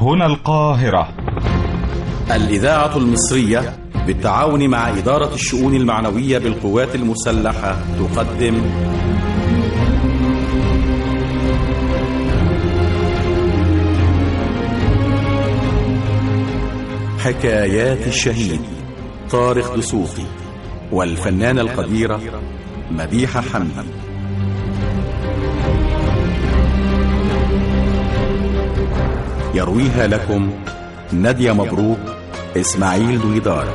هنا القاهرة الإذاعة المصرية بالتعاون مع إدارة الشؤون المعنوية بالقوات المسلحة تقدم حكايات الشهيد طارق دسوقي والفنانة القديرة مديحة حمدي يرويها لكم نادية مبروك إسماعيل دويدار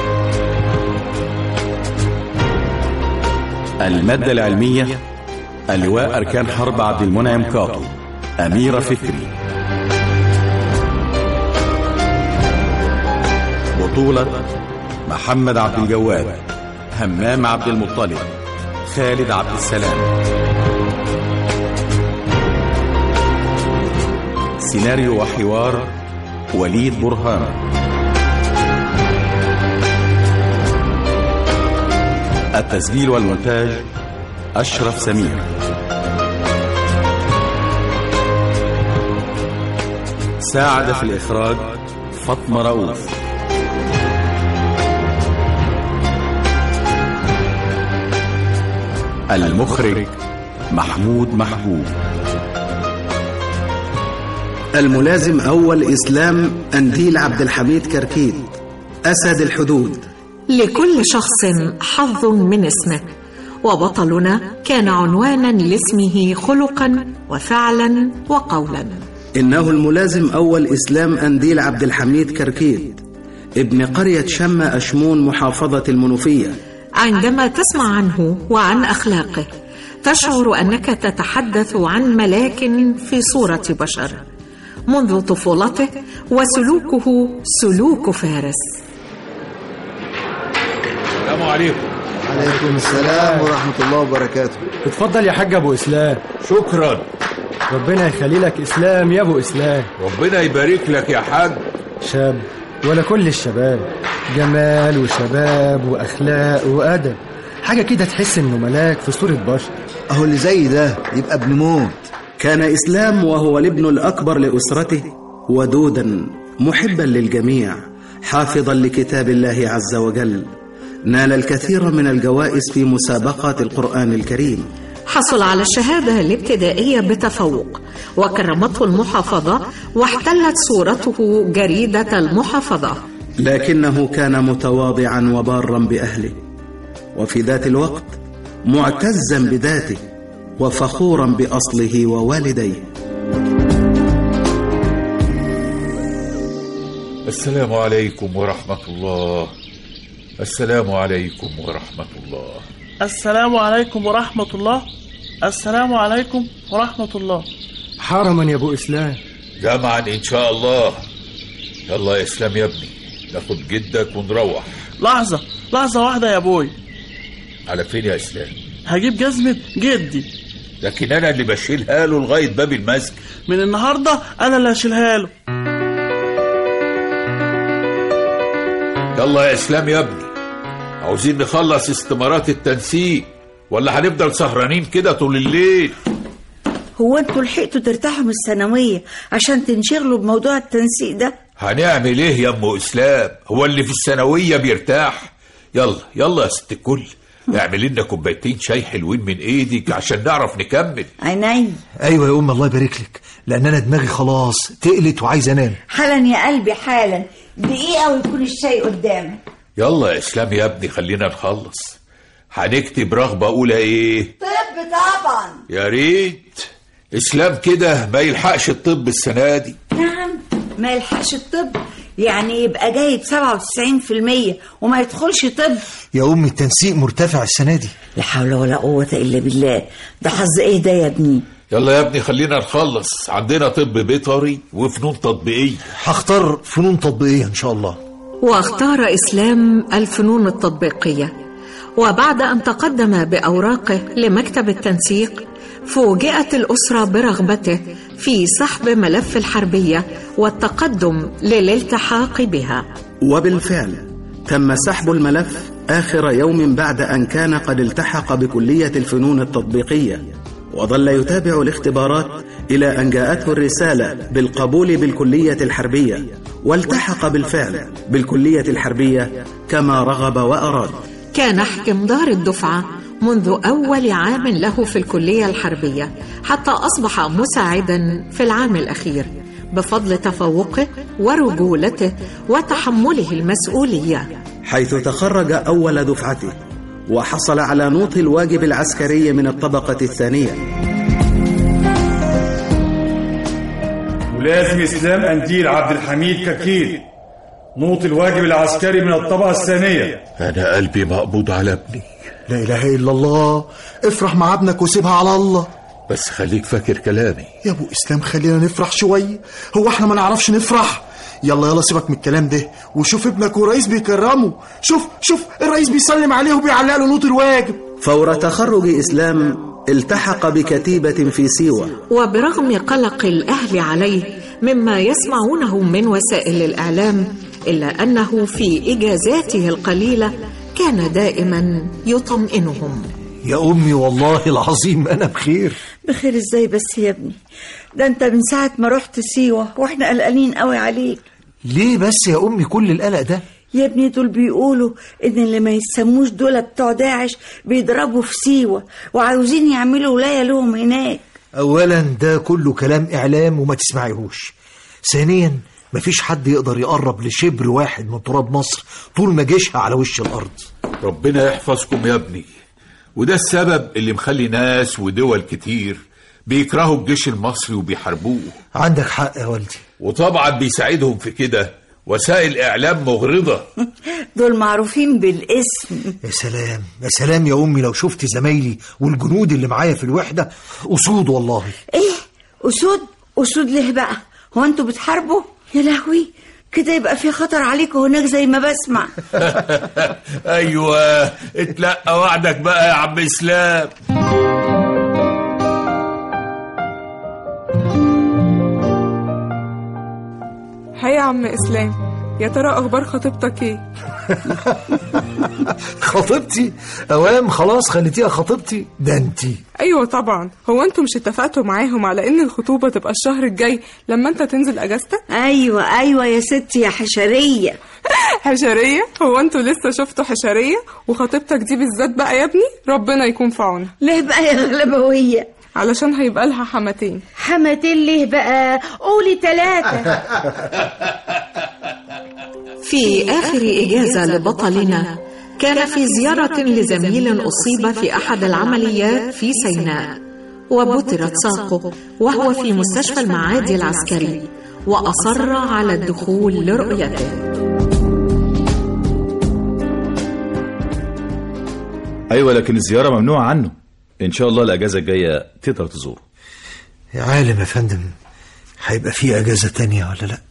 المادة العلمية اللواء أركان حرب عبد المنعم كاطو أميرة فكري بطولة محمد عبد الجواد همام عبد المطلب خالد عبد السلام سيناريو وحوار وليد برهان التسجيل والمونتاج أشرف سمير ساعد في الإخراج فاطمة رؤوف المخرج محمود محبوب الملازم أول إسلام أنديل عبد الحميد كركيد أسد الحدود لكل شخص حظ من اسمه وبطلنا كان عنوانا لاسمه خلقا وفعلا وقولا إنه الملازم أول إسلام أنديل عبد الحميد كركيد ابن قرية شمة أشمون محافظة المنوفية عندما تسمع عنه وعن أخلاقه تشعر أنك تتحدث عن ملاك في صورة بشر منذ طفولته وسلوكه سلوك فارس السلام عليكم عليكم السلام ورحمة الله وبركاته اتفضل يا حاج ابو اسلام شكرا ربنا يخلي لك اسلام يا ابو اسلام ربنا يبارك لك يا حاج شاب ولا كل الشباب جمال وشباب واخلاق وادب حاجه كده تحس انه ملاك في صوره بشر أهو اللي زي ده يبقى ابن موت كان إسلام وهو الابن الأكبر لأسرته ودودا محبا للجميع حافظا لكتاب الله عز وجل نال الكثير من الجوائز في مسابقات القرآن الكريم حصل على الشهادة الابتدائية بتفوق وكرمته المحافظة واحتلت صورته جريدة المحافظة لكنه كان متواضعا وبارا بأهله وفي ذات الوقت معتزا بذاته وفخورا بأصله ووالديه السلام عليكم ورحمة الله السلام عليكم ورحمة الله السلام عليكم ورحمة الله السلام عليكم ورحمة الله حرما يا ابو اسلام جمعا إن شاء الله يلا يا إسلام يا ابني ناخد جدك ونروح لحظة لحظة واحدة يا بوي على فين يا إسلام هجيب جزمة جدي لكن أنا اللي بشيلها له لغاية باب المسجد من النهاردة أنا اللي هشيلها له يلا يا إسلام يا ابني عاوزين نخلص استمارات التنسيق ولا هنفضل سهرانين كده طول الليل هو انتوا لحقتوا ترتاحوا من الثانوية عشان تنشغلوا بموضوع التنسيق ده هنعمل ايه يا ام اسلام هو اللي في الثانويه بيرتاح يلا يلا يا ست الكل اعمل لنا كوبايتين شاي حلوين من ايدك عشان نعرف نكمل عيني أيوة يا أم الله يبارك لك لأن أنا دماغي خلاص تقلت وعايز أنام حالا يا قلبي حالا دقيقة ويكون الشاي قدامك يلا يا اسلام يا ابني خلينا نخلص هنكتب رغبه اولى ايه طب طبعا يا ريت اسلام كده ما يلحقش الطب السنه دي نعم ما يلحقش الطب يعني يبقى جايب 97% وما يدخلش طب يا أم التنسيق مرتفع السنة دي لا حول ولا قوة إلا بالله ده حظ إيه ده يا ابني يلا يا ابني خلينا نخلص عندنا طب بيطري وفنون تطبيقيه هختار فنون تطبيقية إن شاء الله واختار إسلام الفنون التطبيقية وبعد أن تقدم بأوراقه لمكتب التنسيق فوجئت الأسرة برغبته في سحب ملف الحربية والتقدم للالتحاق بها وبالفعل تم سحب الملف آخر يوم بعد أن كان قد التحق بكلية الفنون التطبيقية وظل يتابع الاختبارات إلى أن جاءته الرسالة بالقبول بالكلية الحربية والتحق بالفعل بالكلية الحربية كما رغب وأراد كان حكمدار الدفعة منذ أول عام له في الكلية الحربية حتى أصبح مساعدا في العام الأخير بفضل تفوقه ورجولته وتحمله المسؤولية حيث تخرج أول دفعته وحصل على نوط الواجب العسكري من الطبقة الثانية ولازم إسلام أنديل عبد الحميد ككيل نوط الواجب العسكري من الطبقة الثانية أنا قلبي مقبوض على ابني لا إله إلا الله افرح مع ابنك وسيبها على الله بس خليك فاكر كلامي يا ابو اسلام خلينا نفرح شويه هو احنا ما نعرفش نفرح يلا يلا سيبك من الكلام ده وشوف ابنك والرئيس بيكرمه شوف شوف الرئيس بيسلم عليه وبيعلق له نوط الواجب فور تخرج إسلام التحق بكتيبة في سيوة وبرغم قلق الأهل عليه مما يسمعونه من وسائل الإعلام إلا أنه في إجازاته القليلة كان دائما يطمئنهم يا امي والله العظيم انا بخير بخير ازاي بس يا ابني ده انت من ساعة ما رحت سيوة واحنا قلقانين قوي عليك ليه بس يا امي كل القلق ده يا ابني دول بيقولوا ان اللي ما يسموش دول بتوع داعش بيضربوا في سيوة وعاوزين يعملوا ولاية لهم هناك اولا ده كله كلام اعلام وما تسمعيهوش ثانيا مفيش حد يقدر يقرب لشبر واحد من تراب مصر طول ما جيشها على وش الارض ربنا يحفظكم يا ابني وده السبب اللي مخلي ناس ودول كتير بيكرهوا الجيش المصري وبيحاربوه عندك حق يا والدي وطبعا بيساعدهم في كده وسائل إعلام مغرضة دول معروفين بالاسم يا سلام يا سلام يا امي لو شفت زمايلي والجنود اللي معايا في الوحده اسود والله ايه اسود اسود ليه بقى هو انتوا بتحاربوا يا لهوي كده يبقى في خطر عليكم هناك زي ما بسمع أيوة اتلقى وعدك بقى يا عم إسلام هيا يا عم اسلام يا ترى اخبار خطيبتك ايه خطيبتي اوام خلاص خليتيها خطيبتي ده انتي ايوه طبعا هو انتوا مش اتفقتوا معاهم على ان الخطوبه تبقى الشهر الجاي لما انت تنزل اجازتك ايوه ايوه يا ستي يا حشريه حشريه هو انتوا لسه شفتوا حشريه وخطيبتك دي بالذات بقى يا ابني ربنا يكون في عونها ليه بقى يا غلبويه علشان هيبقى لها حماتين حماتين ليه بقى قولي ثلاثة في آخر إجازة لبطلنا كان في زيارة لزميل أصيب في أحد العمليات في سيناء وبترت ساقه وهو في مستشفى المعادي العسكري وأصر على الدخول لرؤيته ايوه لكن الزياره ممنوعه عنه ان شاء الله الاجازه الجايه تقدر تزوره يا عالم يا فندم هيبقى في اجازه تانية ولا لا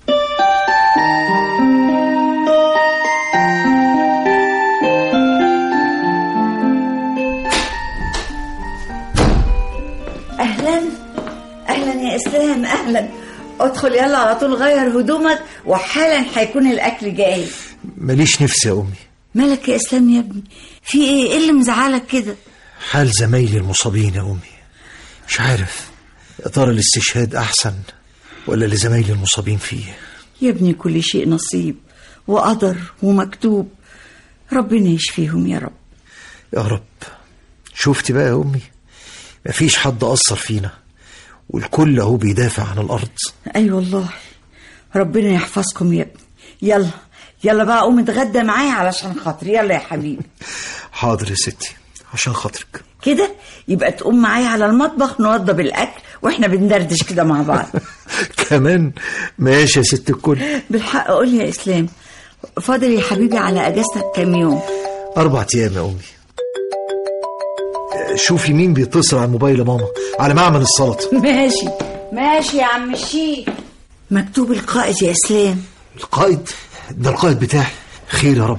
اهلا اهلا يا اسلام اهلا ادخل يلا على طول غير هدومك وحالا هيكون الاكل جاهز ماليش نفس يا امي مالك يا اسلام يا ابني في ايه ايه اللي مزعلك كده حال زمايلي المصابين يا امي مش عارف يا ترى الاستشهاد احسن ولا اللي زمايلي المصابين فيه يا ابني كل شيء نصيب وقدر ومكتوب ربنا يشفيهم يا رب يا رب شفتي بقى يا امي مفيش حد اثر فينا والكل اهو بيدافع عن الارض اي أيوة والله ربنا يحفظكم يا ابني يلا يلا بقى قوم اتغدى معايا علشان خاطري يلا يا حبيبي حاضر يا ستي عشان خاطرك كده يبقى تقوم معايا على المطبخ نوضب الاكل واحنا بندردش كده مع بعض كمان ماشي يا ست الكل بالحق قول لي يا اسلام فاضل يا حبيبي على اجازتك كام يوم اربع ايام يا امي شوفي مين بيتصل على الموبايل يا ماما على معمل السلطه ماشي ماشي يا عم الشيخ مكتوب القائد يا اسلام القائد ده القائد بتاعي خير يا رب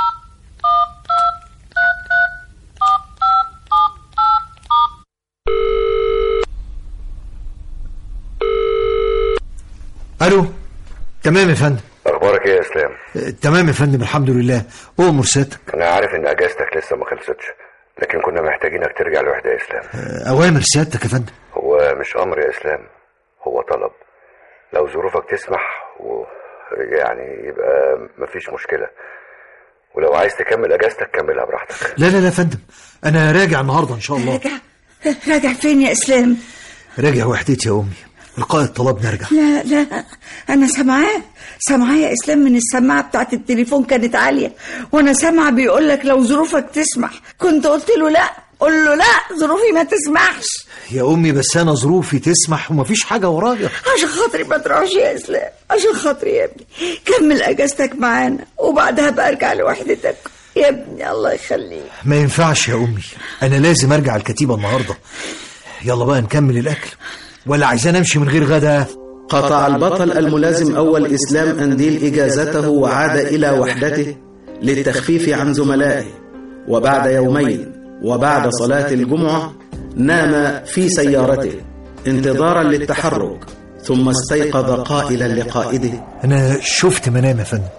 الو تمام يا فندم اخبارك ايه يا اسلام آه، تمام يا فندم الحمد لله امر سيادتك انا عارف ان اجازتك لسه ما خلصتش لكن كنا محتاجينك ترجع الوحده يا اسلام آه، اوامر سيادتك يا فندم هو هو مش امر يا اسلام هو طلب لو ظروفك تسمح و يعني يبقى مفيش مشكله ولو عايز تكمل اجازتك كملها براحتك لا لا لا يا فندم انا راجع النهارده ان شاء الله راجع راجع فين يا اسلام راجع وحدتي يا امي القائد طلبني ارجع لا لا انا سامعاه سامعاه يا اسلام من السماعه بتاعت التليفون كانت عاليه وانا سامعه بيقول لك لو ظروفك تسمح كنت قلت له لا قول له لا ظروفي ما تسمحش يا امي بس انا ظروفي تسمح ومفيش حاجه ورايا عشان خاطري ما تروحش يا اسلام عشان خاطري يا ابني كمل اجازتك معانا وبعدها بقى ارجع لوحدتك يا ابني الله يخليك ما ينفعش يا امي انا لازم ارجع الكتيبه النهارده يلا بقى نكمل الاكل ولا عايزين امشي من غير غدا قطع البطل الملازم أول إسلام أنديل إجازته وعاد إلى وحدته للتخفيف عن زملائه وبعد يومين وبعد صلاة الجمعة نام في سيارته انتظارا للتحرك ثم استيقظ قائلا لقائده انا شفت منام يا فندم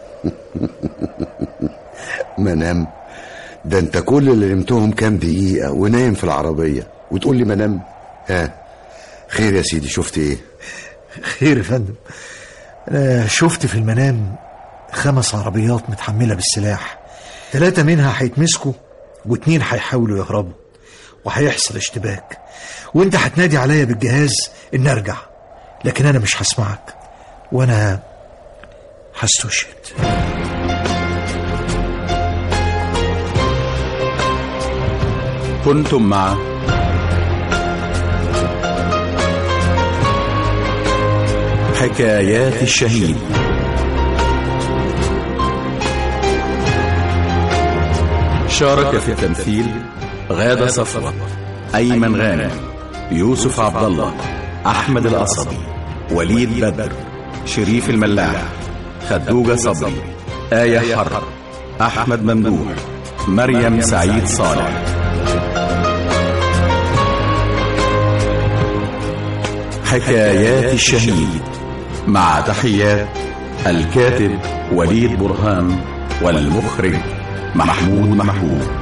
منام ده انت كل اللي نمتهم كام دقيقه ونايم في العربيه وتقول لي منام ها خير يا سيدي شفت ايه خير يا فندم انا شفت في المنام خمس عربيات متحمله بالسلاح ثلاثه منها هيتمسكوا واتنين هيحاولوا يهربوا وهيحصل اشتباك وانت هتنادي عليا بالجهاز ان ارجع لكن انا مش هسمعك وانا هستشهد كنتم مع حكايات الشهيد شارك في التمثيل غادة صفوة أيمن غانم يوسف عبد الله أحمد القصبي وليد بدر شريف الملاح خدوجة صبري آية حرب أحمد ممدوح مريم سعيد صالح حكايات الشهيد مع تحيات الكاتب وليد برهان والمخرج محمود محمود